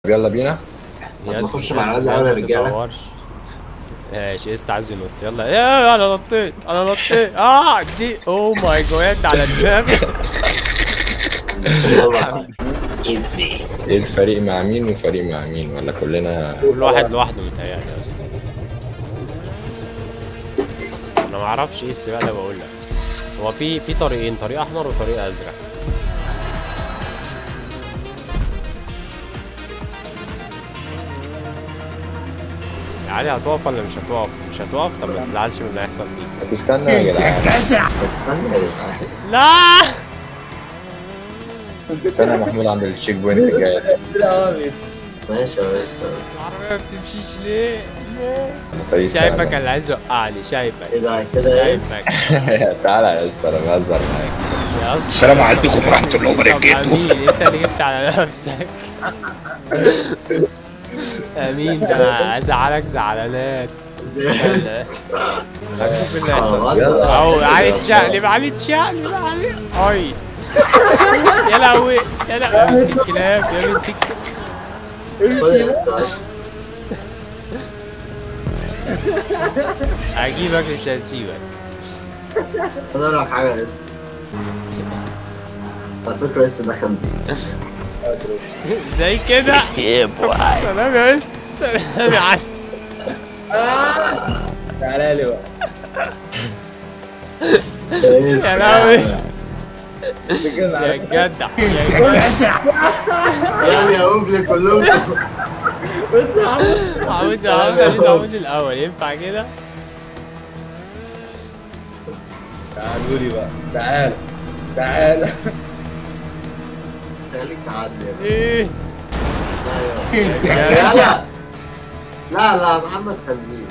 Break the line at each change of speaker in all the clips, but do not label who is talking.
يلا بينا
طب
يلا-
نخش مع الواد
يلا
الاول يا
ما
رجاله
تتطورش. ماشي است عايز ينط يلا يا انا نطيت انا نطيت اه دي اوه ماي جاد على دماغي
يلا.
ايه الفريق مع مين وفريق مع مين ولا كلنا
كل واحد لوحده متهيألي يا اسطى انا ما اعرفش ايه السباق ده بقول لك هو في في طريقين طريق احمر وطريق ازرق يا علي هتقف ولا مش هتقف؟ مش هتقف طب ما تزعلش من اللي هيحصل فيك
هتستنى يا جدعان
استنى يا جدعان.
لا
استنى يا محمود عند التشيك بوينت الجاية
ماشي يا باشا
العربية ما بتمشيش ليه؟ ليه؟
طريق
شايفك
سهل.
اللي عايز يوقعني شايفك
كده كده ايه
شايفك
تعالى يا اسطى انا بهزر معاك
يا اسطى
السلام عليكم ورحمة الله
طب
وبركاته
امين انت اللي جبت على نفسك امين ده انا ازعلك زعلانات استنى. هنشوف ايه اللي هيحصل
يلا.
اهو علي تشقلب علي تشقلب علي اي يا لهوي يا لهوي يا بنت الكلاب يا بنت الكلاب
خد يا اسطى
هجيبك مش هسيبك
خد اقول لك حاجه يا اسطى على فكره لسه ده خمسين
زي كده سلام يا اسم سلام يا علي
تعالى لي بقى
يا لهوي يا جدع يا جدع
يعني يا اوبلي كلهم
عمود عمود عمود الاول ينفع كده
تعالوا لي بقى تعالى تعالى
خليك تعدي يا ابني.
ايه
لا لا لا لا محمد خنزير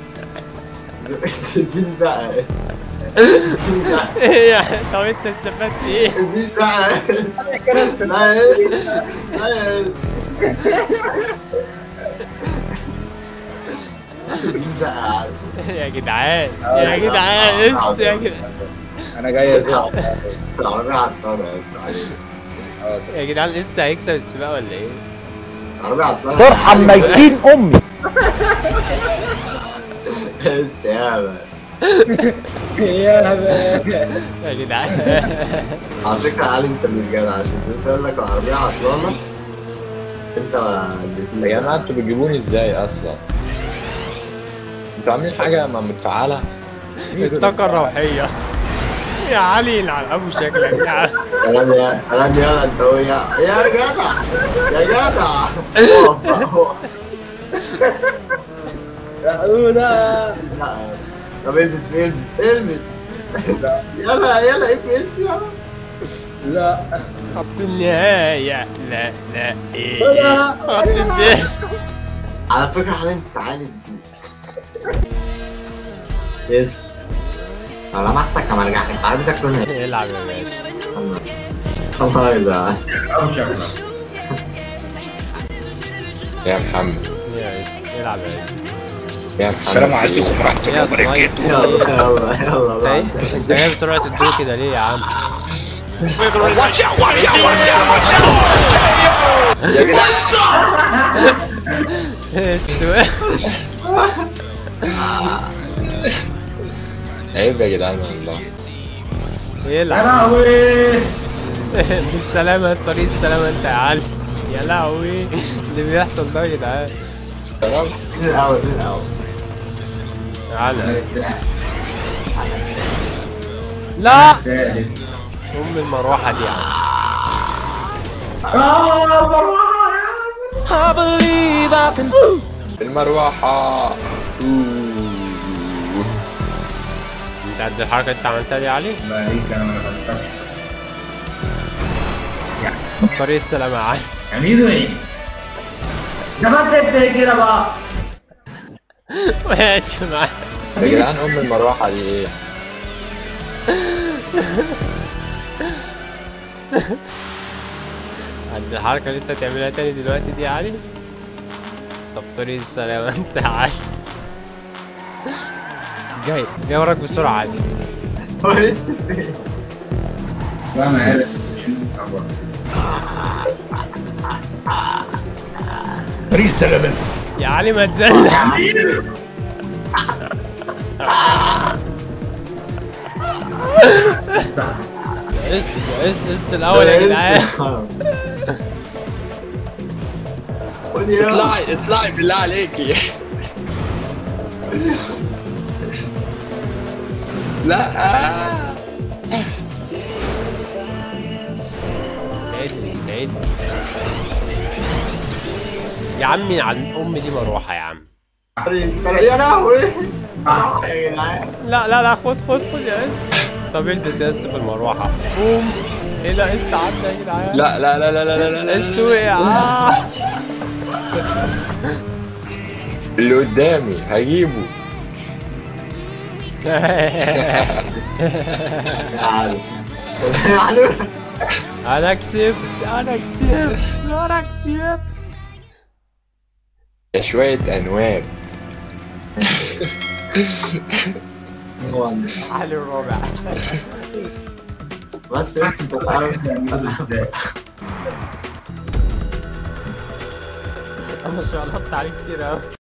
اديني زقه اديني زقه
ايه يعني طب انت استفدت ايه
اديني زقه لا يا لا يا اديني زقه عارف.
يا جدعان يا جدعان است يا جدعان
انا جاي ازعل
العربية عطلانة يا اسطى
يا جدعان است هيكسب السباق ولا ايه
العربية عطلانة
ترحم ميتين امي
يا اسطى يا مان.
يا بقى
يا جدعان
على فكرة علي انت اللي جدع عشان انت يقول لك العربية عطلانة انت اللي
يا جماعه انتوا بتجيبوني ازاي اصلا انتوا عاملين حاجه ما متفعله
الطاقة الروحية يا علي يلعن ابو شكلك يا علي.
سلام يا سلام يلا انت هو يا يا جدع يا جدع اقف بقى، اقف.
تعالوا
لا طب البس البس البس يلا يلا اف اس يلا
لا
خط النهاية لا لا ايه
لا.
خط النهاية
على فكرة حاليا تعالى يست انا لمحتك انا رجعت انت عارف تاكل ايه
العب يا باشا
الله يلا
يا محمد
يا است العب يا است
يا محمد
السلام عليكم ورحمة الله
يا سنايبر
وبركاته
يلا يلا يلا
انت ايه انت جاي بسرعة الدو كده ليه يا عم است
عيب يا جدعان والله
يلعب
لهوي
بالسلامة طريق السلامة انت يا علي يا لهوي اللي بيحصل ده يا جدعان
تمام
من الاول من الاول
يا علي لا ام المروحة دي يا عم
المروحه
انت قد الحركة انت عملتها دي يا علي
ما هيك انا ما بفكرش
طريق السلامة يا علي
عميدو ايه نفسك كده بقى
وقعت معايا
يا جدعان ام المروحه دي ايه
قد الحركة اللي انت تعملها تاني دلوقتي دي يا علي طب طريق السلامة انت يا علي جاي جاي وراك بسرعة عادي
هو لسه فين؟
لا انا عارف مش مستعبط
رسالة
يا علي ما تزلق قست قست قست الاول يا جدعان
خد يا
اطلعي اطلعي بالله عليكي لا
تعدني تعدني يا عمي عن امي دي مروحه يا عم
يا لهوي يا جدعان
لا لا لا خد خد خد يا قست طب البس يا قست في المروحه قوم ايه ده قست عدى يا جدعان
لا لا لا لا لا لا لا
قست وقع آه.
اللي قدامي هجيبه
يعني
انا كسبت انا كسبت انا كسبت
يا شوية أنواب
علي الرابع
بس انت تعرف
ما شاء الله عليك كتير قوي